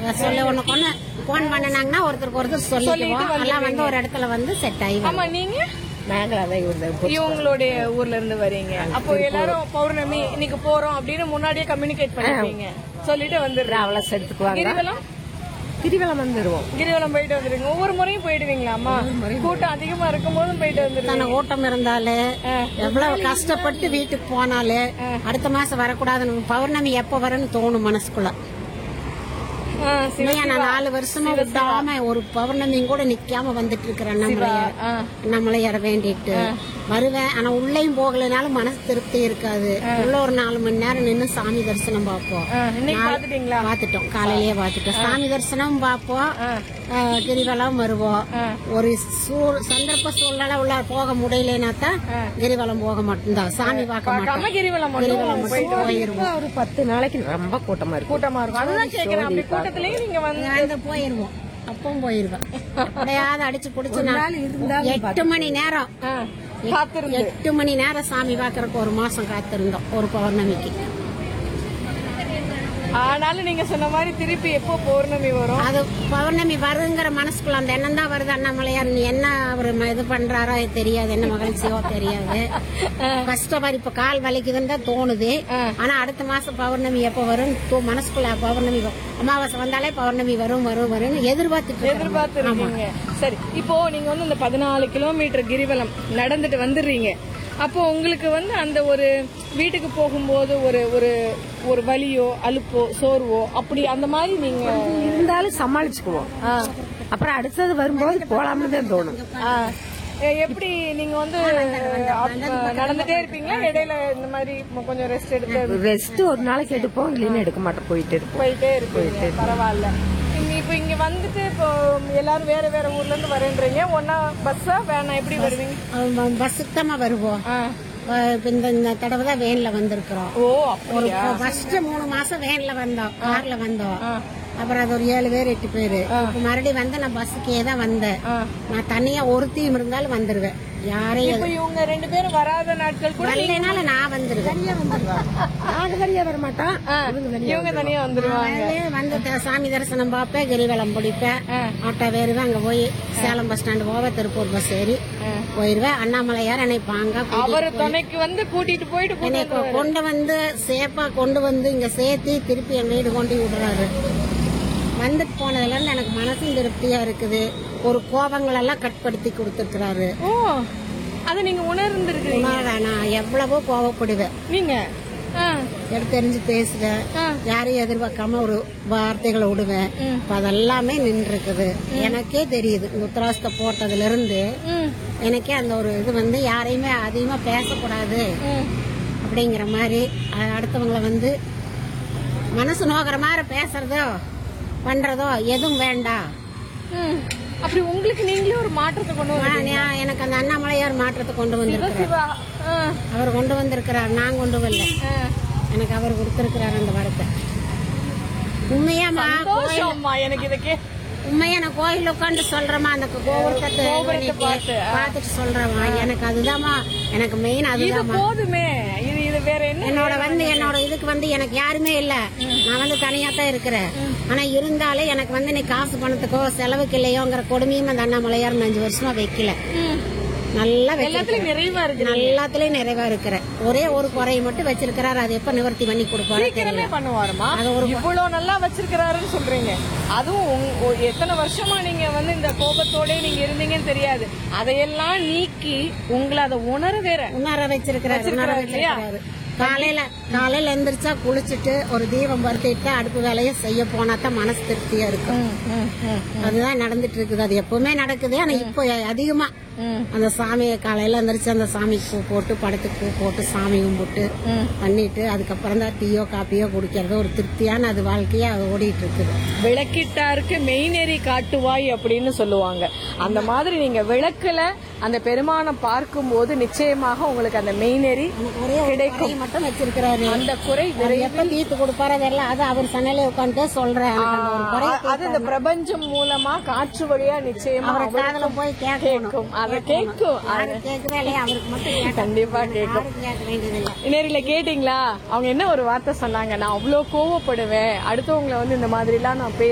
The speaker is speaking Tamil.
சொல்லி ஒண்ணு கொண்டு போன் பண்ணினாங்கன்னா ஒருத்தருக்கு ஒருத்தர் சொல்லிக்குவோம் எல்லாம் வந்து ஒரு இடத்துல வந்து செட் ஆகி ஆமா நீங்க நாங்கள் அதை இவங்க இவங்களுடைய ஊர்ல இருந்து வரீங்க அப்போ எல்லாரும் பௌர்ணமி இன்னைக்கு போறோம் அப்படின்னு முன்னாடியே கம்யூனிகேட் பண்ணிருப்பீங்க சொல்லிட்டு வந்துடுறேன் டிராவலர்ஸ் எடுத்துக்குவாங்க கிரிவலம் கிரிவலம் வந்துடுவோம் கிரிவலம் போயிட்டு வந்துருங்க ஒவ்வொரு முறையும் போயிடுவீங்களாமா கூட்டம் அதிகமா இருக்கும் போதும் போயிட்டு வந்துருங்க எத்தனை ஓட்டம் இருந்தாலே எவ்வளவு கஷ்டப்பட்டு வீட்டுக்கு போனாலே அடுத்த மாசம் வரக்கூடாதுன்னு பௌர்ணமி எப்ப வரும்னு தோணும் மனசுக்குள்ள ஆ, சிவ- உண்மையா நான் நாலு வருஷமா விடாம ஒரு பௌர்ணமியும் கூட நிக்காம வந்துட்டு இருக்கிறேன் நம்மளையார் ஆ. நம்மளையார வேண்டிட்டு வருவேன் ஆனா உள்ளேயும் போகலைனாலும் மனசு திருப்தி இருக்காது உள்ள ஒரு நாலு மணி நேரம் நின்னு சாமி தரிசனம் பார்ப்போம் ஆ, இன்னைக்கு பாத்துட்டீங்களா பாத்துட்டோம் காலையிலேயே பாத்துட்டோம் சாமி தரிசனம் பார்ப்போம் ஆ, கிரிவலம் வருவோம் ஒரு சூழ் சந்தர்ப்ப சூழ்நிலை உள்ள போக முடியலனா தான் கிரிவலம் போக மாட்டோம் சாமி பார்க்க மாட்டோம் கம்ம கிரிவலம் கிரிவலம் மட்டும் மட்டும் போயிருவோம் ஒரு பத்து நாளைக்கு ரொம்ப கூட்டமா இருக்கும் கூட்டமா இருக்கும் அதுதான் கேக்குறேன் அப்படி கூட்டத்திலேயே நீங்க வந்து அந்த போயிருவோம் அப்பவும் போயிருவேன் எப்படியாவது அடிச்சு புடிச்சு நான் எட்டு மணி நேரம் ஆ, காத்திருந்து எட்டு மணி நேரம் சாமி பாக்குறதுக்கு ஒரு மாசம் காத்திருந்தோம் ஒரு பௌர்ணமிக்கு ஆனாலும் நீங்க சொன்ன மாதிரி திருப்பி எப்போ பௌர்ணமி வரும் அது பௌர்ணமி வருங்கிற மனசுக்குள்ள அந்த எண்ணம் தான் வருது அண்ணாமலையார் நீ என்ன அவர் ம- இது பண்றாரோ தெரியாது என்ன மகிழ்ச்சியோ தெரியாது கஷ்டப்படி இப்ப கால் வலிக்குதுன்னு தான் தோணுது ஆனா அடுத்த மாசம் பௌர்ணமி எப்ப வரும் தோ- மனசுக்குள்ள பௌர்ணமி வரும். அமாவாசை வந்தாலே பௌர்ணமி வரும் வரும் வரும்னு எதிர்பார்த்துட்டு இருக்கேன். எதிர்பார்த்து இருக்கீங்க சரி இப்போ நீங்க வந்து இந்த பதினாலு கிலோமீட்டர் கிரிவலம் நடந்துட்டு வந்துடுறீங்க அப்போ உங்களுக்கு வந்து அந்த ஒரு வீட்டுக்கு போகும்போது ஒரு ஒரு ஒரு வலியோ அலுப்போ சோர்வோ அப்படி அந்த மாதிரி நீங்க இருந்தாலும் சமாளிச்சுக்குவோம் அப்புறம் அடுத்தது வரும்போது போலாம்னு தான் தோணும் ஆ, எ- எப்படி நீங்க வந்து அப்- நடந்துட்டே இருப்பீங்களா இடையில இந்த மாதிரி கொஞ்சம் ரெஸ்ட் எடுத்து ரெஸ்ட் ஒரு நாளைக்கு எடுப்போம் இல்லைன்னு எடுக்க மாட்டோம் போயிட்டு இருப்போம் போயிட்டே இருப்பீங்க பரவாயில்ல இங்க இப்ப இங்க வந்துட்டு இப்போ எல்லாரும் வேற வேற ஊர்ல இருந்து வரேன்றீங்க ஒன்னா பஸ்ஸா வேணா எப்படி வருவீங்க அவன் பஸ்ஸுக்கு தான் வருவோம் ஆ. அஹ் இப்ப இந்த இந்த தடவை தான் வேன்ல வந்திருக்கிறோம் ஓ ஒரு அப்படியா ஃபர்ஸ்ட் மூணு மாசம் வேன்ல வந்தோம் கார்ல வந்தோம் அப்புறம் அது ஒரு ஏழு பேர் எட்டு பேரு இப்ப மறுபடியும் வந்து நான் பஸ்ஸுக்கே தான் வந்தேன் நான் தனியா ஒருத்தியும் இருந்தாலும் வந்துருவேன் யாரையும் இப்ப இவங்க ரெண்டு பேரும் வராத நாட்கள் கூட வரலைனாலும் நான் வந்துருவேன் நாங்க தனியா வர மாட்டோம் ஆ, இவங்க தனியா வந்துருவாங்க அதுலயே வந்து த- சாமி தரிசனம் பார்ப்பேன் கிரிவலம் பிடிப்பேன் ஆட்டோ வேறுவேன் அங்க போய் சேலம் பஸ் ஸ்டாண்டு போவேன் திருப்பூர் பஸ் ஏறி போயிருவேன் அண்ணாமலையார் என்னை பாங்க அவரு துணைக்கு வந்து கூட்டிட்டு போயிட்டு என்னை கூட்டிட்டு கொ- கொண்டு வந்து சேப்பா கொண்டு வந்து இங்க சேர்த்து திருப்பி என் வீடு கொண்டு விடுறாரு வந்துட்டு போனதுல இருந்து எனக்கு மனசும் திருப்தியா இருக்குது ஒரு கோபங்கள் எல்லாம் கட்படுத்தி கொடுத்துருக்கிறாரு ஓ அத நீங்க உணர்ந்திருக்கீங்க நான் எவ்வளவோ கோவப்படுவேன் நீங்க ஆ, எடுத்து தெரிஞ்சு பேசுவேன் யாரையும் எதிர்பார்க்காம ஒரு வார்த்தைகளை விடுவேன் இப்ப அதெல்லாமே நின்று இருக்குது எனக்கே தெரியுது இந்த உத்தராசத்தை போட்டதுல இருந்து ம், எனக்கே அந்த ஒரு இது வந்து யாரையுமே அதிகமா பேசக்கூடாது ம். அப்படிங்கிற மாதிரி அ- அடுத்தவங்கள வந்து மனசு நோக்கிற மாதிரி பேசுறதோ பண்றதோ எதுவும் வேண்டாம் ம். அப்படி உங்களுக்கு நீங்களே ஒரு மாற்றத்தை கொண்டு வந்து ஆனா, நான் எனக்கு அந்த அண்ணாமலையார் மாற்றத்தை கொண்டு வந்திருக்கிறார் சிவா ஆ, அவர் கொண்டு வந்திருக்கிறார் நான் கொண்டு வரல ஆ. எனக்கு அவர் கொடுத்திருக்கிறார் அந்த வரத்தை உண்மையாமா சந்தோஷம்மா எனக்கு இத கே உண்மையா நான் கோயில் உட்காந்து சொல்றேமா அந்த கோபுரத்தை கோபுரத்தை பார்த்து, ஆ. பார்த்துட்டு சொல்றேமா எனக்கு அதுதாம்மா எனக்கு மெயின் இது அதுதாம்மா போதுமே இது இது வேற என்ன என்னோட வந்து என்னோட இதுக்கு வந்து எனக்கு யாருமே இல்ல நான் வந்து தனியா தான் இருக்கிறேன் ஆனா இருந்தாலும் எனக்கு வந்து நீ காசு பணத்துக்கோ செலவுக்கு இல்லையோங்கிற கொடுமையும் அந்த அண்ணாமலையார் இந்த அஞ்சு வருஷமா வைக்கல நல்லா எல்லாத்துலயும் நிறைவா இருக்கு எல்லாத்துலயும் நிறைவா இருக்கிறேன் ஒரே ஒரு குறையை மட்டும் வச்சிருக்கிறாரு அது எப்ப நிவர்த்தி பண்ணி கொடுப்பாரு சீக்கிரமே பண்ணுவாருமா அது ஒரு- இவ்வளவு நல்லா வச்சிருக்கிறாருன்னு சொல்றீங்க அதுவும் உங்க- ஒ- எத்தனை வருஷமா நீங்க வந்து இந்த கோபத்தோட நீங்க இருந்தீங்கன்னு தெரியாது அதையெல்லாம் நீக்கி உங்களை அதை உணர வேற உணர வச்சிருக்கிறாரு உணர வச்சிருக்கிறாரு இல்லையா? வச்சிருக்கிறாரு காலையில காலையில எந்திரிச்சா குளிச்சுட்டு ஒரு தீபம் பருத்திட்டு அடுப்பு வேலையை செய்ய போனா தான் மனசு திருப்தியா இருக்கும் அதுதான் நடந்துட்டு இருக்குது அது எப்பவுமே நடக்குது ஆனா இப்போ அதிகமா அந்த சாமியை காலையில எந்திரிச்சு அந்த சாமிக்கு பூ போட்டு படத்துக்கு பூ போட்டு சாமி கும்பிட்டு பண்ணிட்டு அதுக்கப்புறம் தான் டீயோ காப்பியோ குடிக்கிறது ஒரு திருப்தியான அது வாழ்க்கையா அது ஓடிட்டு இருக்குது விளக்கிட்டாருக்கு மெய்நெறி காட்டுவாய் அப்படின்னு சொல்லுவாங்க அந்த மாதிரி நீங்க விளக்குல அந்த பெருமானை பார்க்கும்போது நிச்சயமாக உங்களுக்கு அந்த மெய்நெறி எனக்கு ஒரே ஒரு குறையை மட்டும் வச்சிருக்கிறாரு அந்த குறை அவர் எப்ப தீர்த்து கொடுப்பாரு அதெல்லாம் அது அவர் சன்னலே உட்காந்துட்டே சொல்றேன் எனக்கு அந்த ஒரு குறை அது இந்த பிரபஞ்சம் மூலமா காற்று வழியா நிச்சயமா அவர் காதுல போய் கேட்கணும் கேட்கும் அதை கேட்கும் அது யாரு கேட்கவே இல்லையா அவருக்கு மட்டும் கேட்க கண்டிப்பா கேட்கும் யாரும் கேட்க வேண்டியதில்லை நேரில கேட்டீங்களா அவங்க என்ன ஒரு வார்த்தை சொன்னாங்க நான் அவ்வளவு கோவப்படுவேன் அடுத்தவங்களை வந்து இந்த மாதிரி எல்லாம் நான் பேச